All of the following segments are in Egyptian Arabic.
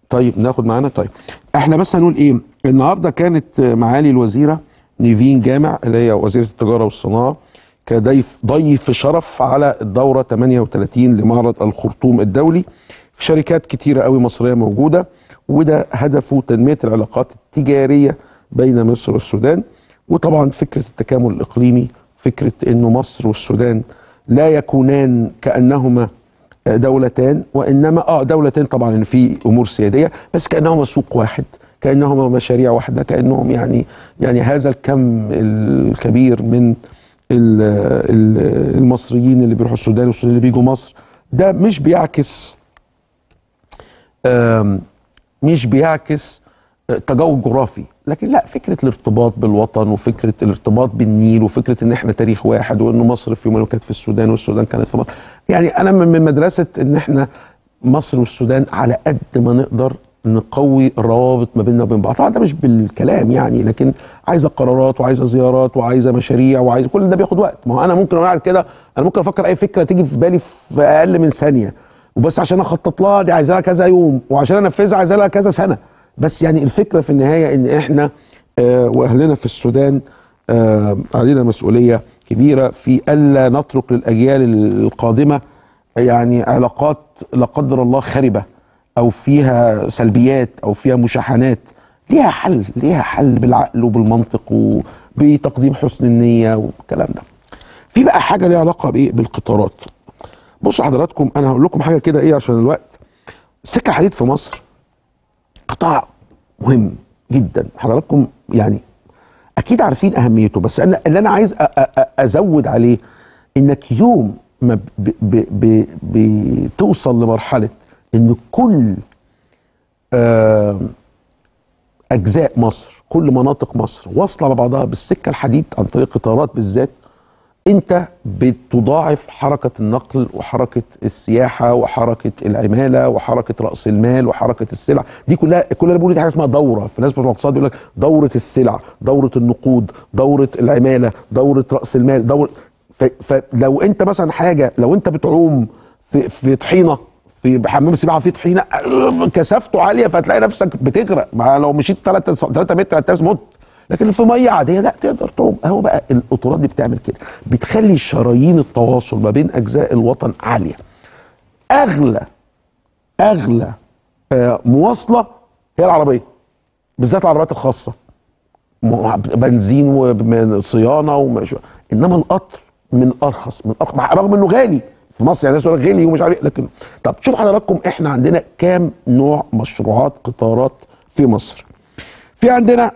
طيب ناخد معانا طيب احنا بس هنقول ايه النهارده كانت معالي الوزيره نيفين جامع اللي هي وزيره التجاره والصناعه كضيف ضيف شرف على الدوره 38 لمعرض الخرطوم الدولي في شركات كتيره قوي مصريه موجوده وده هدفه تنميه العلاقات التجاريه بين مصر والسودان وطبعا فكره التكامل الاقليمي فكره انه مصر والسودان لا يكونان كانهما دولتان وانما اه دولتين طبعا ان في امور سياديه بس كانهما سوق واحد كانهما مشاريع واحده كانهم يعني يعني هذا الكم الكبير من ال- ال- المصريين اللي بيروحوا السودان والسودان اللي بيجوا مصر ده مش بيعكس آم، مش بيعكس تجاوب جغرافي لكن لا فكره الارتباط بالوطن وفكره الارتباط بالنيل وفكره ان احنا تاريخ واحد وان مصر في يوم من الأيام كانت في السودان والسودان كانت في مصر يعني انا من من مدرسه ان احنا مصر والسودان على قد ما نقدر نقوي الروابط ما بيننا وبين بعض طبعا ده مش بالكلام يعني لكن عايزه قرارات وعايزه زيارات وعايزه مشاريع وعايزه كل ده بياخد وقت ما هو انا ممكن وانا قاعد كده انا ممكن افكر اي فكره تيجي في بالي في اقل من ثانيه وبس عشان اخطط لها دي عايزه لها كذا يوم وعشان انفذها عايزه لها كذا سنه بس يعني الفكره في النهايه ان احنا آه واهلنا في السودان آه علينا مسؤوليه كبيره في الا نترك للاجيال القادمه يعني علاقات لا قدر الله خربه او فيها سلبيات او فيها مشاحنات ليها حل ليها حل بالعقل وبالمنطق وبتقديم حسن النيه والكلام ده في بقى حاجه ليها علاقه بايه بالقطارات بصوا حضراتكم انا هقول لكم حاجه كده ايه عشان الوقت السكه الحديد في مصر قطاع مهم جدا حضراتكم يعني اكيد عارفين اهميته بس انا اللي انا عايز أ- أ- أ- ازود عليه انك يوم ما ب- ب- ب- بتوصل لمرحله ان كل آه، اجزاء مصر كل مناطق مصر واصله لبعضها بالسكه الحديد عن طريق قطارات بالذات انت بتضاعف حركه النقل وحركه السياحه وحركه العماله وحركه راس المال وحركه السلع دي كلها كل اللي بقول دي حاجه اسمها دوره في ناس بتوع الاقتصاد يقول لك دوره السلع دوره النقود دوره العماله دوره راس المال دوره ف- فلو انت مثلا حاجه لو انت بتعوم في في طحينه في حمام السباحه في طحينه كثافته عاليه فتلاقي نفسك بتغرق مع لو مشيت 3 3 متر هتلاقي مت لكن في ميه عاديه لا تقدر تعوم هو بقى القطارات دي بتعمل كده بتخلي شرايين التواصل ما بين اجزاء الوطن عاليه اغلى اغلى آه، مواصله هي العربيه بالذات العربيات الخاصه م- بنزين وصيانه ومش انما القطر من ارخص من ارخص مع- رغم انه غالي في مصر يعني الناس يقول لك غالي ومش عارف إيه، لكن طب شوف حضراتكم احنا عندنا كام نوع مشروعات قطارات في مصر في عندنا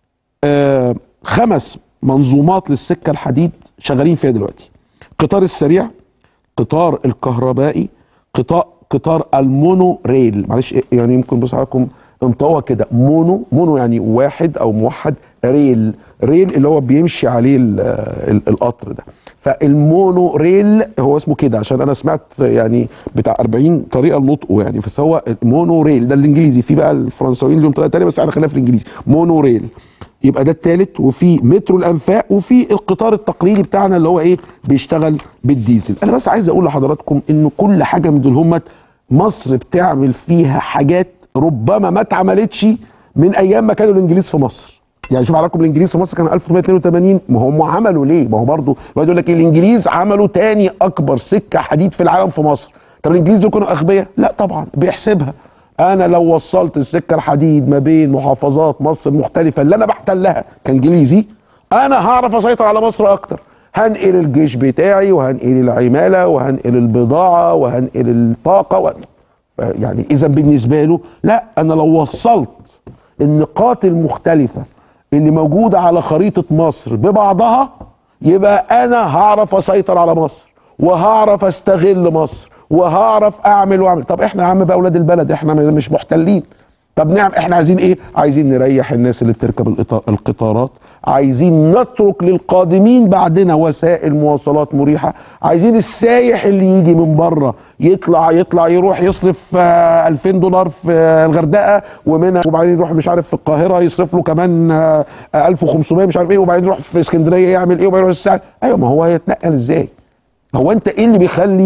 آه خمس منظومات للسكه الحديد شغالين فيها دلوقتي قطار السريع قطار الكهربائي قطار قطار المونو ريل معلش إيه- يعني يمكن بص حضراتكم انطقوها كده مونو مونو يعني واحد او موحد ريل ريل اللي هو بيمشي عليه ال- ال- القطر ده فالمونو ريل هو اسمه كده عشان انا سمعت يعني بتاع 40 طريقه لنطقه يعني بس هو مونو ريل ده الانجليزي في بقى الفرنساويين لهم طريقه تانيه بس احنا خلينا في الانجليزي مونو ريل يبقى ده الثالث وفي مترو الانفاق وفي القطار التقليدي بتاعنا اللي هو ايه بيشتغل بالديزل انا بس عايز اقول لحضراتكم ان كل حاجه من دول همت مصر بتعمل فيها حاجات ربما ما اتعملتش من ايام ما كانوا الانجليز في مصر يعني شوف حضراتكم الانجليز في مصر كان 1882 ما هم عملوا ليه ما هو برضه يقول لك إيه، الانجليز عملوا تاني اكبر سكه حديد في العالم في مصر طب الانجليز دول كانوا اغبياء لا طبعا بيحسبها انا لو وصلت السكه الحديد ما بين محافظات مصر المختلفه اللي انا بحتلها كانجليزي انا هعرف اسيطر على مصر اكتر هنقل الجيش بتاعي وهنقل العماله وهنقل البضاعه وهنقل الطاقه و... يعني اذا بالنسبه له لا انا لو وصلت النقاط المختلفه اللي موجوده على خريطه مصر ببعضها يبقى انا هعرف اسيطر على مصر وهعرف استغل مصر وهعرف اعمل واعمل طب احنا يا عم بقى اولاد البلد احنا مش محتلين طب نعم احنا عايزين ايه عايزين نريح الناس اللي بتركب القطا- القطارات عايزين نترك للقادمين بعدنا وسائل مواصلات مريحه عايزين السايح اللي يجي من بره يطلع يطلع يروح يصرف آه، 2000 دولار في آه، الغردقه ومنها وبعدين يروح مش عارف في القاهره يصرف له كمان آه، آه، 1500 مش عارف ايه وبعدين يروح في اسكندريه يعمل ايه وبعدين يروح الساعه ايوه ما هو هيتنقل ازاي هو انت ايه اللي بيخلي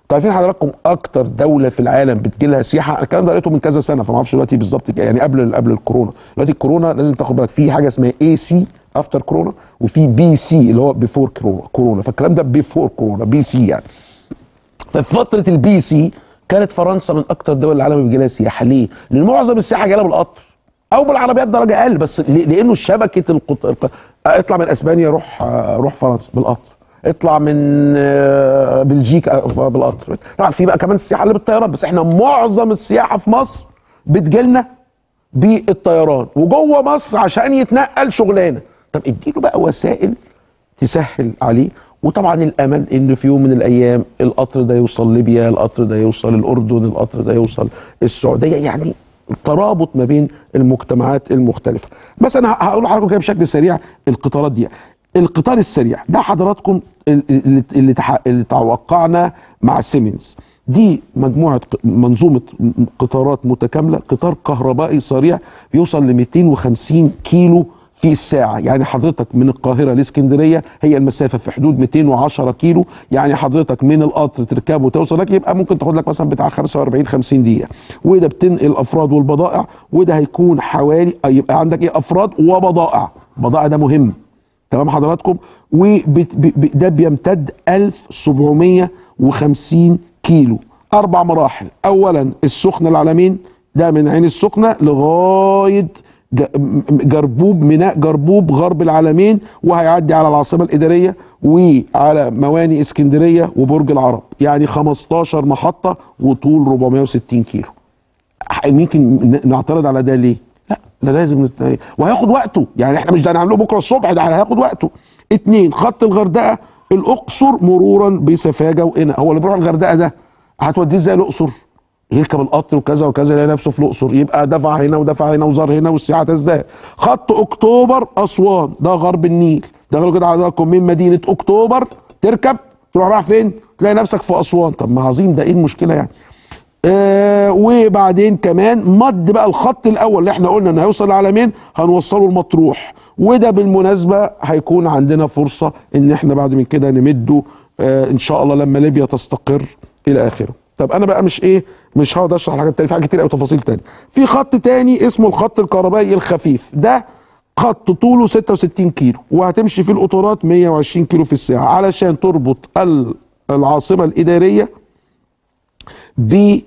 عارفين حضراتكم اكتر دوله في العالم بتجيلها سياحه الكلام ده قريته من كذا سنه فما اعرفش دلوقتي بالظبط يعني قبل قبل الكورونا دلوقتي الكورونا لازم تاخد بالك في حاجه اسمها اي سي افتر كورونا وفي بي سي اللي هو بيفور كورونا فالكلام ده بيفور كورونا بي سي يعني ففي فتره البي سي كانت فرنسا من اكتر دول العالم اللي بيجي لها سياحه ليه؟ لان معظم السياحه جايه بالقطر او بالعربيات درجه اقل بس لانه شبكه القطر اطلع من اسبانيا روح روح فرنسا بالقطر اطلع من بلجيكا بالقطر طبعا في بقى كمان السياحه اللي بالطيران بس احنا معظم السياحه في مصر بتجيلنا بالطيران وجوه مصر عشان يتنقل شغلانه طب اديله بقى وسائل تسهل عليه وطبعا الامل ان في يوم من الايام القطر ده يوصل ليبيا القطر ده يوصل الاردن القطر ده يوصل السعوديه يعني ترابط ما بين المجتمعات المختلفه بس انا هقول لحضراتكم كده بشكل سريع القطارات دي القطار السريع ده حضراتكم اللي, اللي, اللي توقعنا مع سيمنز دي مجموعه منظومه قطارات متكامله قطار كهربائي سريع يوصل ل 250 كيلو في الساعة يعني حضرتك من القاهرة لاسكندرية هي المسافة في حدود 210 كيلو يعني حضرتك من القطر تركبه وتوصل لك يبقى ممكن تاخد لك مثلا بتاع 45 50 دقيقة وده بتنقل الأفراد والبضائع وده هيكون حوالي يبقى عندك ايه أفراد وبضائع بضائع ده مهم تمام حضراتكم وده بيمتد 1750 كيلو أربع مراحل أولا السخنة العلمين ده من عين السخنة لغاية جربوب ميناء جربوب غرب العالمين وهيعدي على العاصمه الاداريه وعلى مواني اسكندريه وبرج العرب يعني 15 محطه وطول 460 كيلو ممكن نعترض على ده ليه لا ده لازم نت... وهياخد وقته يعني احنا مش ده هنعمله بكره الصبح ده هياخد وقته اتنين خط الغردقه الاقصر مرورا بسفاجه وقنا هو اللي بيروح الغردقه ده هتوديه ازاي الاقصر يركب القطر وكذا وكذا يلاقي نفسه في الاقصر يبقى دفع هنا ودفع هنا وزار هنا والساعه تزداد خط اكتوبر اسوان ده غرب النيل ده كده حضراتكم من مدينه اكتوبر تركب تروح رايح فين تلاقي نفسك في اسوان طب ما عظيم ده ايه المشكله يعني آه وبعدين كمان مد بقى الخط الاول اللي احنا قلنا انه هيوصل العالمين هنوصله المطروح وده بالمناسبه هيكون عندنا فرصه ان احنا بعد من كده نمده آه ان شاء الله لما ليبيا تستقر الى اخره طب انا بقى مش ايه مش هقعد اشرح الحاجات التانية في حاجات كتير قوي تفاصيل تانية في خط تاني اسمه الخط الكهربائي الخفيف ده خط طوله 66 كيلو وهتمشي فيه القطارات 120 كيلو في الساعه علشان تربط العاصمه الاداريه ب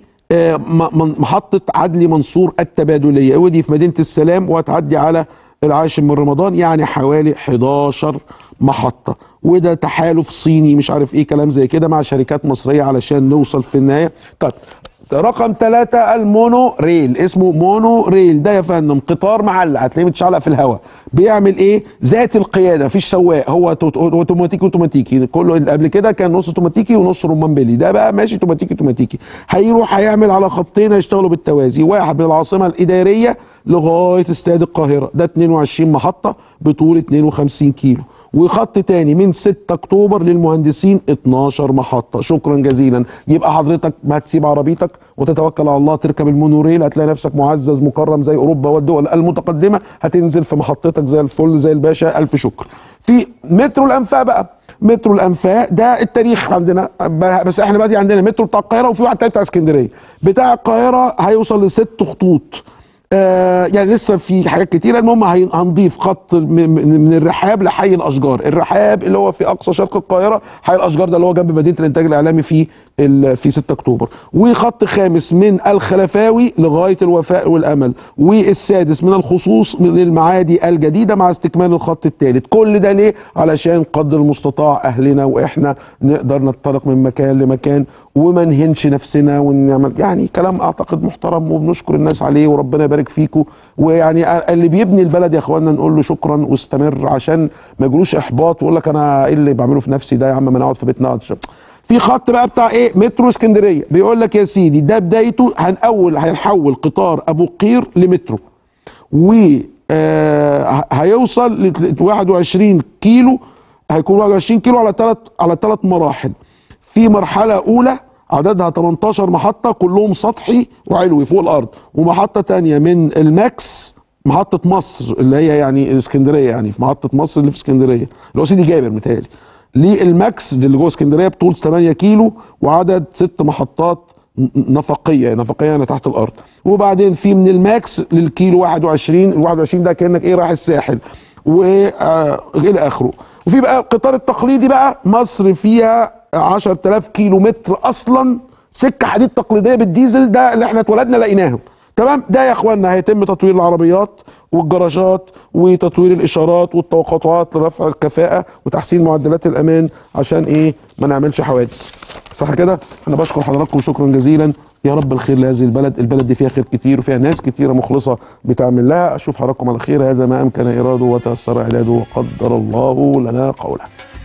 محطه عدلي منصور التبادليه ودي في مدينه السلام وهتعدي على العاشر من رمضان يعني حوالي 11 محطه وده تحالف صيني مش عارف ايه كلام زي كده مع شركات مصريه علشان نوصل في النهايه طيب رقم ثلاثة المونو ريل اسمه مونو ريل ده يا فندم قطار معلق هتلاقيه متشعلق في الهواء بيعمل ايه ذات القياده مفيش سواق هو اوتوماتيكي اوتوماتيكي كله قبل كده كان نص اوتوماتيكي ونص رمان بيلي ده بقى ماشي اوتوماتيكي اوتوماتيكي هيروح هيعمل على خطين هيشتغلوا بالتوازي واحد من العاصمه الاداريه لغايه استاد القاهره ده 22 محطه بطول 52 كيلو وخط تاني من 6 اكتوبر للمهندسين 12 محطه شكرا جزيلا يبقى حضرتك هتسيب عربيتك وتتوكل على الله تركب المونوريل هتلاقي نفسك معزز مكرم زي اوروبا والدول المتقدمه هتنزل في محطتك زي الفل زي الباشا الف شكر في مترو الانفاق بقى مترو الانفاق ده التاريخ عندنا بس احنا دلوقتي عندنا مترو بتاع القاهره وفي واحد تاني بتاع اسكندريه بتاع القاهره هيوصل لست خطوط آه يعني لسه في حاجات كتيرة المهم هنضيف خط من الرحاب لحي الاشجار الرحاب اللي هو في اقصى شرق القاهره حي الاشجار ده اللي هو جنب مدينه الانتاج الاعلامي في في 6 اكتوبر وخط خامس من الخلفاوي لغايه الوفاء والامل والسادس من الخصوص من المعادي الجديده مع استكمال الخط الثالث كل ده ليه علشان قدر المستطاع اهلنا واحنا نقدر ننطلق من مكان لمكان وما نهنش نفسنا ونعمل يعني كلام اعتقد محترم وبنشكر الناس عليه وربنا يبارك فيكم ويعني اللي بيبني البلد يا اخوانا نقول له شكرا واستمر عشان ما يجروش احباط ويقول لك انا ايه اللي بعمله في نفسي ده يا عم ما انا اقعد في بيتنا اقعد في خط بقى بتاع ايه مترو اسكندريه بيقول لك يا سيدي ده بدايته هنأول هنحول قطار ابو قير لمترو و آه هيوصل ل 21 كيلو هيكون 21 كيلو على ثلاث على ثلاث مراحل في مرحله اولى عددها 18 محطه كلهم سطحي وعلوي فوق الارض ومحطه تانية من الماكس محطه مصر اللي هي يعني اسكندريه يعني في محطه مصر اللي في اسكندريه اللي هو سيدي جابر متهيألي للماكس اللي جوه اسكندريه بطول 8 كيلو وعدد ست محطات ن- نفقيه نفقيه يعني تحت الارض وبعدين في من الماكس للكيلو 21 ال 21 ده كانك ايه رايح الساحل والى اخره وفي بقى القطار التقليدي بقى مصر فيها 10000 كيلو متر اصلا سكه حديد تقليديه بالديزل ده اللي احنا اتولدنا لقيناهم تمام ده يا اخوانا هيتم تطوير العربيات والجراجات وتطوير الاشارات والتوقعات لرفع الكفاءه وتحسين معدلات الامان عشان ايه ما نعملش حوادث صح كده انا بشكر حضراتكم شكرا جزيلا يا رب الخير لهذه البلد البلد دي فيها خير كتير وفيها ناس كتيره مخلصه بتعمل لها اشوف حضراتكم على خير هذا ما امكن اراده وتيسر علاجه وقدر الله لنا قوله